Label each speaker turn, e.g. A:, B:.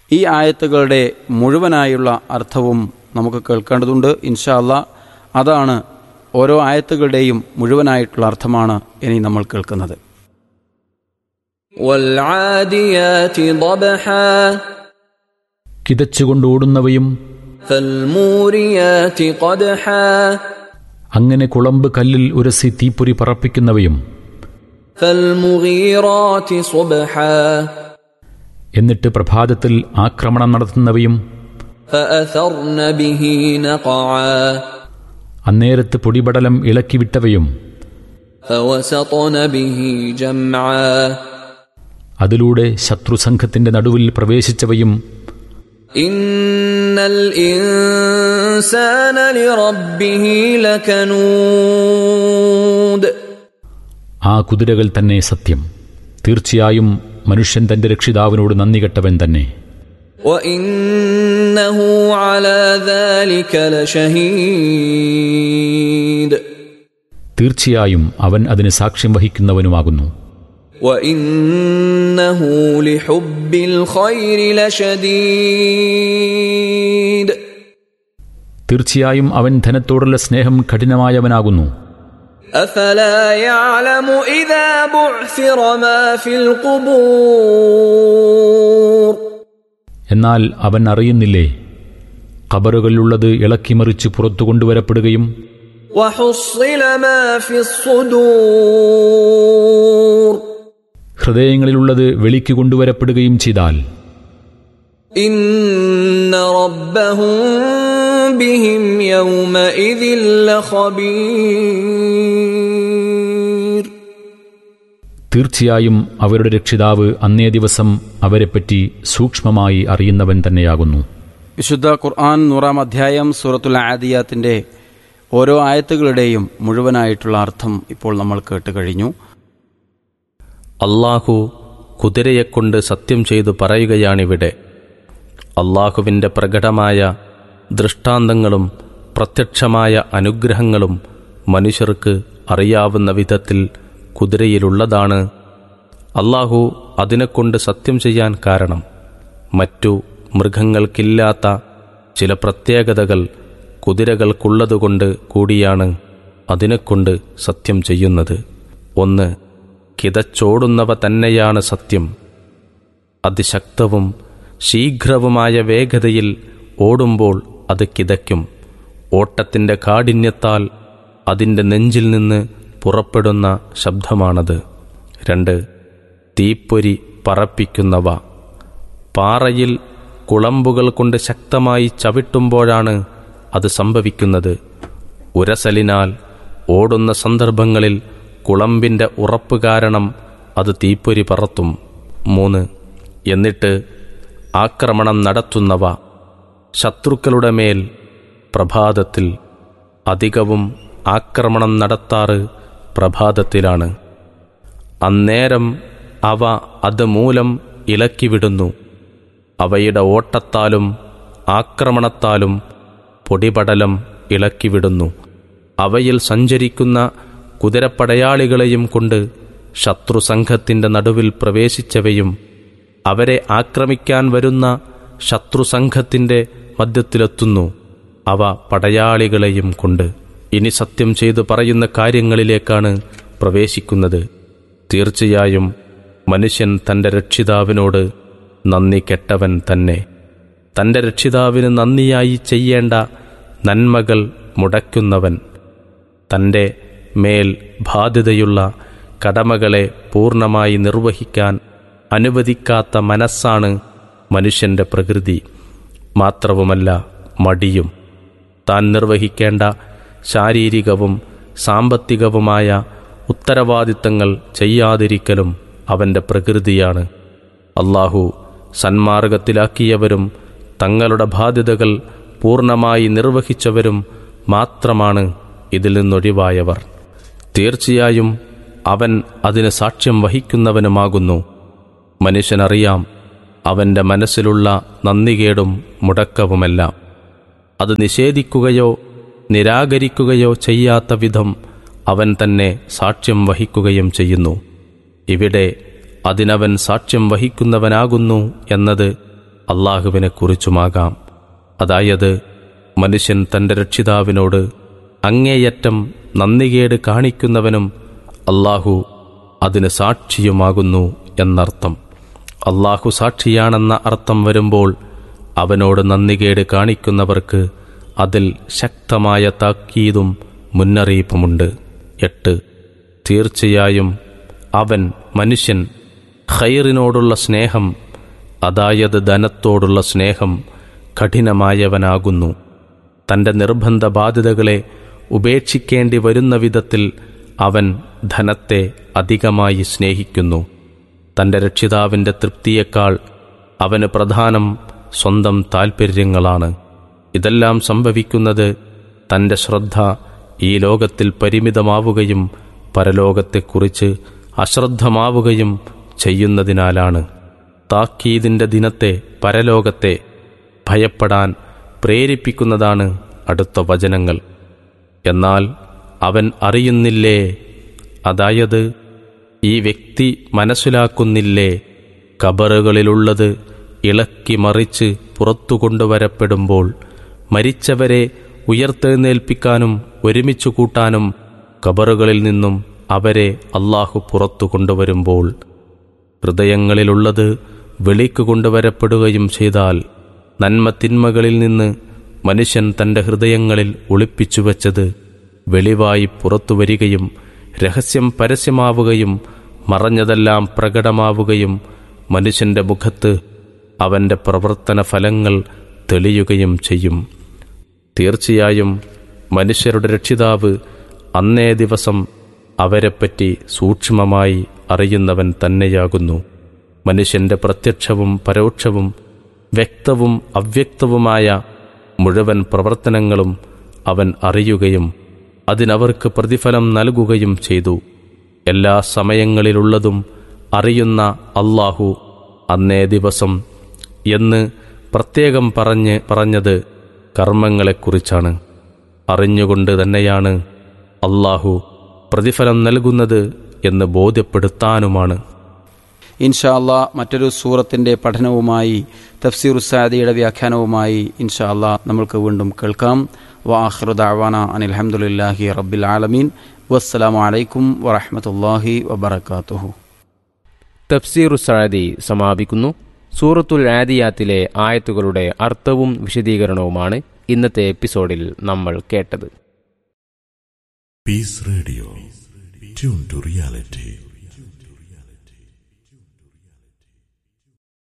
A: ഈ ആയത്തുകളുടെ മുഴുവനായുള്ള അർത്ഥവും നമുക്ക് കേൾക്കേണ്ടതുണ്ട് ഇൻഷാ അല്ലാ അതാണ് ഓരോ ആയത്തുകളുടെയും മുഴുവനായിട്ടുള്ള അർത്ഥമാണ് ഇനി നമ്മൾ കേൾക്കുന്നത്
B: والعاديات ضبحا
C: കിതച്ചുകൊണ്ട് ഓടുന്നവയും
B: فالموريات قدحا
C: അങ്ങനെ കുളമ്പ് കല്ലിൽ ഉരസി തീപ്പൊരി പറപ്പിക്കുന്നവയും
B: فالمغيرات صبحا
C: എന്നിട്ട് പ്രഭാതത്തിൽ ആക്രമണം നടത്തുന്നവയും
B: فأثرن به نقعا
C: അന്നേരത്ത് പൊടിപടലം ഇളക്കിവിട്ടവയും
B: فوسطن به جمعا
C: അതിലൂടെ ശത്രുസംഘത്തിന്റെ നടുവിൽ പ്രവേശിച്ചവയും
B: إن الإنسان لربه لكنود
C: ആ കുതിരകൾ തന്നെ സത്യം തീർച്ചയായും മനുഷ്യൻ തന്റെ രക്ഷിതാവിനോട് നന്ദി കെട്ടവൻ തന്നെ
B: وإنه على ذلك لشهيد
C: തീർച്ചയായും അവൻ അതിന് സാക്ഷ്യം വഹിക്കുന്നവനുമാകുന്നു
B: وإنه لحب الخير لشديد
C: തീർച്ചയായും അവൻ ധനത്തോടുള്ള സ്നേഹം കഠിനമായവനാകുന്നു
B: أفلا يعلم إذا بعثر ما في القبور
C: എന്നാൽ അവൻ അറിയുന്നില്ലേ ഖബറുകളിലുള്ളത് ഇളക്കിമറിച്ച് പുറത്തു കൊണ്ടുവരപ്പെടുകയും
B: وحصل ما في الصدور
C: ഹൃദയങ്ങളിലുള്ളത് വെളിക്ക് കൊണ്ടുവരപ്പെടുകയും ചെയ്താൽ
B: إن ربهم بهم يومئذ لخبير
C: തീർച്ചയായും അവരുടെ രക്ഷിതാവ് അന്നേ ദിവസം അവരെപ്പറ്റി സൂക്ഷ്മമായി അറിയുന്നവൻ തന്നെയാകുന്നു
A: വിശുദ്ധ ഖുർആൻ നൂറാം അധ്യായം സൂറത്തുൽ ആദിയാത്തിന്റെ ഓരോ ആയത്തുകളുടെയും മുഴുവനായിട്ടുള്ള അർത്ഥം ഇപ്പോൾ നമ്മൾ കേട്ട് കഴിഞ്ഞു
D: അള്ളാഹു കുതിരയെക്കൊണ്ട് സത്യം ചെയ്തു പറയുകയാണിവിടെ അള്ളാഹുവിൻ്റെ പ്രകടമായ ദൃഷ്ടാന്തങ്ങളും പ്രത്യക്ഷമായ അനുഗ്രഹങ്ങളും മനുഷ്യർക്ക് അറിയാവുന്ന വിധത്തിൽ കുതിരയിലുള്ളതാണ് അള്ളാഹു അതിനെക്കൊണ്ട് സത്യം ചെയ്യാൻ കാരണം മറ്റു മൃഗങ്ങൾക്കില്ലാത്ത ചില പ്രത്യേകതകൾ കുതിരകൾക്കുള്ളതുകൊണ്ട് കൂടിയാണ് അതിനെക്കൊണ്ട് സത്യം ചെയ്യുന്നത് ഒന്ന് കിതച്ചോടുന്നവ തന്നെയാണ് സത്യം അതിശക്തവും ശീഘ്രവുമായ വേഗതയിൽ ഓടുമ്പോൾ അത് കിതയ്ക്കും ഓട്ടത്തിൻ്റെ കാഠിന്യത്താൽ അതിൻ്റെ നെഞ്ചിൽ നിന്ന് പുറപ്പെടുന്ന ശബ്ദമാണത് രണ്ട് തീപ്പൊരി പറപ്പിക്കുന്നവ പാറയിൽ കുളമ്പുകൾ കൊണ്ട് ശക്തമായി ചവിട്ടുമ്പോഴാണ് അത് സംഭവിക്കുന്നത് ഉരസലിനാൽ ഓടുന്ന സന്ദർഭങ്ങളിൽ കുളമ്പിൻ്റെ ഉറപ്പ് കാരണം അത് തീപ്പൊരി പറത്തും മൂന്ന് എന്നിട്ട് ആക്രമണം നടത്തുന്നവ ശത്രുക്കളുടെ മേൽ പ്രഭാതത്തിൽ അധികവും ആക്രമണം നടത്താറ് പ്രഭാതത്തിലാണ് അന്നേരം അവ അതുമൂലം ഇളക്കിവിടുന്നു അവയുടെ ഓട്ടത്താലും ആക്രമണത്താലും പൊടിപടലം ഇളക്കിവിടുന്നു അവയിൽ സഞ്ചരിക്കുന്ന കുതിരപ്പടയാളികളെയും കൊണ്ട് ശത്രുസംഘത്തിന്റെ നടുവിൽ പ്രവേശിച്ചവയും അവരെ ആക്രമിക്കാൻ വരുന്ന ശത്രുസംഘത്തിന്റെ മധ്യത്തിലെത്തുന്നു അവ പടയാളികളെയും കൊണ്ട് ഇനി സത്യം ചെയ്തു പറയുന്ന കാര്യങ്ങളിലേക്കാണ് പ്രവേശിക്കുന്നത് തീർച്ചയായും മനുഷ്യൻ തന്റെ രക്ഷിതാവിനോട് നന്ദി കെട്ടവൻ തന്നെ തന്റെ രക്ഷിതാവിന് നന്ദിയായി ചെയ്യേണ്ട നന്മകൾ മുടക്കുന്നവൻ തന്റെ മേൽ ബാധ്യതയുള്ള കടമകളെ പൂർണ്ണമായി നിർവഹിക്കാൻ അനുവദിക്കാത്ത മനസ്സാണ് മനുഷ്യന്റെ പ്രകൃതി മാത്രവുമല്ല മടിയും താൻ നിർവഹിക്കേണ്ട ശാരീരികവും സാമ്പത്തികവുമായ ഉത്തരവാദിത്തങ്ങൾ ചെയ്യാതിരിക്കലും അവന്റെ പ്രകൃതിയാണ് അള്ളാഹു സന്മാർഗത്തിലാക്കിയവരും തങ്ങളുടെ ബാധ്യതകൾ പൂർണ്ണമായി നിർവഹിച്ചവരും മാത്രമാണ് ഇതിൽ നിന്നൊഴിവായവർ തീർച്ചയായും അവൻ അതിന് സാക്ഷ്യം വഹിക്കുന്നവനുമാകുന്നു മനുഷ്യനറിയാം അവന്റെ മനസ്സിലുള്ള നന്ദികേടും മുടക്കവുമെല്ലാം അത് നിഷേധിക്കുകയോ നിരാകരിക്കുകയോ ചെയ്യാത്ത വിധം അവൻ തന്നെ സാക്ഷ്യം വഹിക്കുകയും ചെയ്യുന്നു ഇവിടെ അതിനവൻ സാക്ഷ്യം വഹിക്കുന്നവനാകുന്നു എന്നത് അള്ളാഹുവിനെക്കുറിച്ചുമാകാം അതായത് മനുഷ്യൻ തൻ്റെ രക്ഷിതാവിനോട് അങ്ങേയറ്റം നന്ദികേട് കാണിക്കുന്നവനും അള്ളാഹു അതിന് സാക്ഷിയുമാകുന്നു എന്നർത്ഥം അള്ളാഹു സാക്ഷിയാണെന്ന അർത്ഥം വരുമ്പോൾ അവനോട് നന്ദികേട് കാണിക്കുന്നവർക്ക് അതിൽ ശക്തമായ താക്കീതും മുന്നറിയിപ്പുമുണ്ട് എട്ട് തീർച്ചയായും അവൻ മനുഷ്യൻ ഖൈറിനോടുള്ള സ്നേഹം അതായത് ധനത്തോടുള്ള സ്നേഹം കഠിനമായവനാകുന്നു തൻ്റെ നിർബന്ധ ബാധ്യതകളെ ഉപേക്ഷിക്കേണ്ടി വരുന്ന വിധത്തിൽ അവൻ ധനത്തെ അധികമായി സ്നേഹിക്കുന്നു തൻ്റെ രക്ഷിതാവിൻ്റെ തൃപ്തിയേക്കാൾ അവന് പ്രധാനം സ്വന്തം താൽപ്പര്യങ്ങളാണ് ഇതെല്ലാം സംഭവിക്കുന്നത് തൻ്റെ ശ്രദ്ധ ഈ ലോകത്തിൽ പരിമിതമാവുകയും പരലോകത്തെക്കുറിച്ച് അശ്രദ്ധമാവുകയും ചെയ്യുന്നതിനാലാണ് താക്കീതിൻ്റെ ദിനത്തെ പരലോകത്തെ ഭയപ്പെടാൻ പ്രേരിപ്പിക്കുന്നതാണ് അടുത്ത വചനങ്ങൾ എന്നാൽ അവൻ അറിയുന്നില്ലേ അതായത് ഈ വ്യക്തി മനസ്സിലാക്കുന്നില്ലേ കബറുകളിലുള്ളത് ഇളക്കി മറിച്ച് പുറത്തു കൊണ്ടുവരപ്പെടുമ്പോൾ മരിച്ചവരെ ഉയർത്തെഴുന്നേൽപ്പിക്കാനും ഒരുമിച്ചു കൂട്ടാനും കബറുകളിൽ നിന്നും അവരെ അള്ളാഹു പുറത്തു കൊണ്ടുവരുമ്പോൾ ഹൃദയങ്ങളിലുള്ളത് വെളിക്ക് കൊണ്ടുവരപ്പെടുകയും ചെയ്താൽ നന്മ തിന്മകളിൽ നിന്ന് മനുഷ്യൻ തൻ്റെ ഹൃദയങ്ങളിൽ ഒളിപ്പിച്ചു വച്ചത് വെളിവായി പുറത്തു വരികയും രഹസ്യം പരസ്യമാവുകയും മറഞ്ഞതെല്ലാം പ്രകടമാവുകയും മനുഷ്യന്റെ മുഖത്ത് അവന്റെ പ്രവർത്തന ഫലങ്ങൾ തെളിയുകയും ചെയ്യും തീർച്ചയായും മനുഷ്യരുടെ രക്ഷിതാവ് അന്നേ ദിവസം അവരെപ്പറ്റി സൂക്ഷ്മമായി അറിയുന്നവൻ തന്നെയാകുന്നു മനുഷ്യന്റെ പ്രത്യക്ഷവും പരോക്ഷവും വ്യക്തവും അവ്യക്തവുമായ മുഴുവൻ പ്രവർത്തനങ്ങളും അവൻ അറിയുകയും അതിനവർക്ക് പ്രതിഫലം നൽകുകയും ചെയ്തു എല്ലാ സമയങ്ങളിലുള്ളതും അറിയുന്ന അള്ളാഹു അന്നേ ദിവസം എന്ന് പ്രത്യേകം പറഞ്ഞ് പറഞ്ഞത് കർമ്മങ്ങളെക്കുറിച്ചാണ് അറിഞ്ഞുകൊണ്ട് തന്നെയാണ് അള്ളാഹു പ്രതിഫലം നൽകുന്നത് എന്ന് ബോധ്യപ്പെടുത്താനുമാണ്
A: ഇൻഷാ അള്ളാ മറ്റൊരു സൂറത്തിന്റെ പഠനവുമായി തഫ്സീർ ഉസാദിയുടെ വ്യാഖ്യാനവുമായി ഇൻഷാ അള്ളാ നമ്മൾക്ക് വീണ്ടും കേൾക്കാം വാഹൃദാവാന അനിൽഹമുല്ലാഹി റബ്ബിൽ ആലമീൻ വസ്സലാമു അലൈക്കും വറഹമത്തല്ലാഹി വബർക്കാത്തുഹു
E: തഫ്സീർ സഅദി സമാപിക്കുന്നു സൂറത്തുൽ ആദിയാത്തിലെ ആയത്തുകളുടെ അർത്ഥവും വിശദീകരണവുമാണ് ഇന്നത്തെ എപ്പിസോഡിൽ നമ്മൾ കേട്ടത്
F: Peace Radio. Tune to reality.